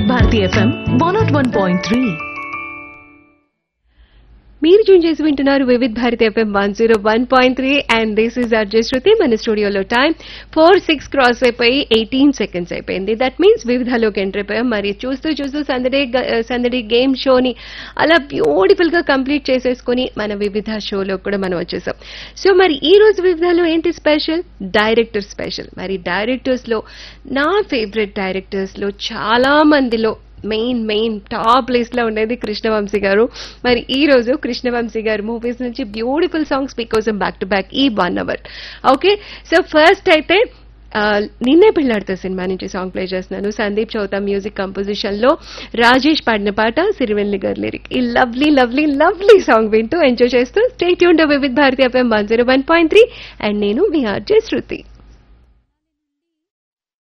వివిధ Bharati FM one nought one point three మీరు tune చేసి వింటున్నారు Vividh Bharati FM one zero one point three and this is RJ Shruti మన స్టూడియోలో టైం ఫోర్ సిక్స్ క్రాస్ అయిపోయి ఎయిటీన్ సెకండ్స్ అయిపోయింది దట్ మీన్స్ వివిధలోకి ఎంటర్ అయిపోయాం మరి చూస్తూ చూస్తూ సందడి గ- సందడి గేమ్ షోని అలా బ్యూటిఫుల్ గా కంప్లీట్ చేసేసుకుని మన వివిధ షోలో కూడా మనం వచ్చేసాం సో మరి ఈ రోజు వివిధలో ఏంటి స్పెషల్ డైరెక్టర్ స్పెషల్ మరి డైరెక్టర్స్ లో నా ఫేవరెట్ డైరెక్టర్స్ లో చాలా మందిలో మెయిన్ మెయిన్ టాప్ లిస్ట్ లో ఉండేది కృష్ణవంశీ గారు మరి ఈ రోజు కృష్ణవంశీ గారు మూవీస్ నుంచి బ్యూటిఫుల్ సాంగ్స్ మీకోసం బ్యాక్ టు బ్యాక్ ఈ one hour okay so first అయితే ఆ, నిన్నే పెళ్ళాడుతా సినిమా నుంచి సాంగ్ ప్లే చేస్తున్నాను సందీప్ చౌతా మ్యూజిక్ కంపోజిషన్ లో రాజేష్ పాడిన పాట సిరివెల్లి గారి లిరిక్ ఈ లవ్లీ లవ్లీ లవ్లీ సాంగ్ వింటూ ఎంజాయ్ చేస్తూ స్టేట్ యూన్ Vividh Bharati FM one zero one point three and నేను మీ ఆర్జే శృతి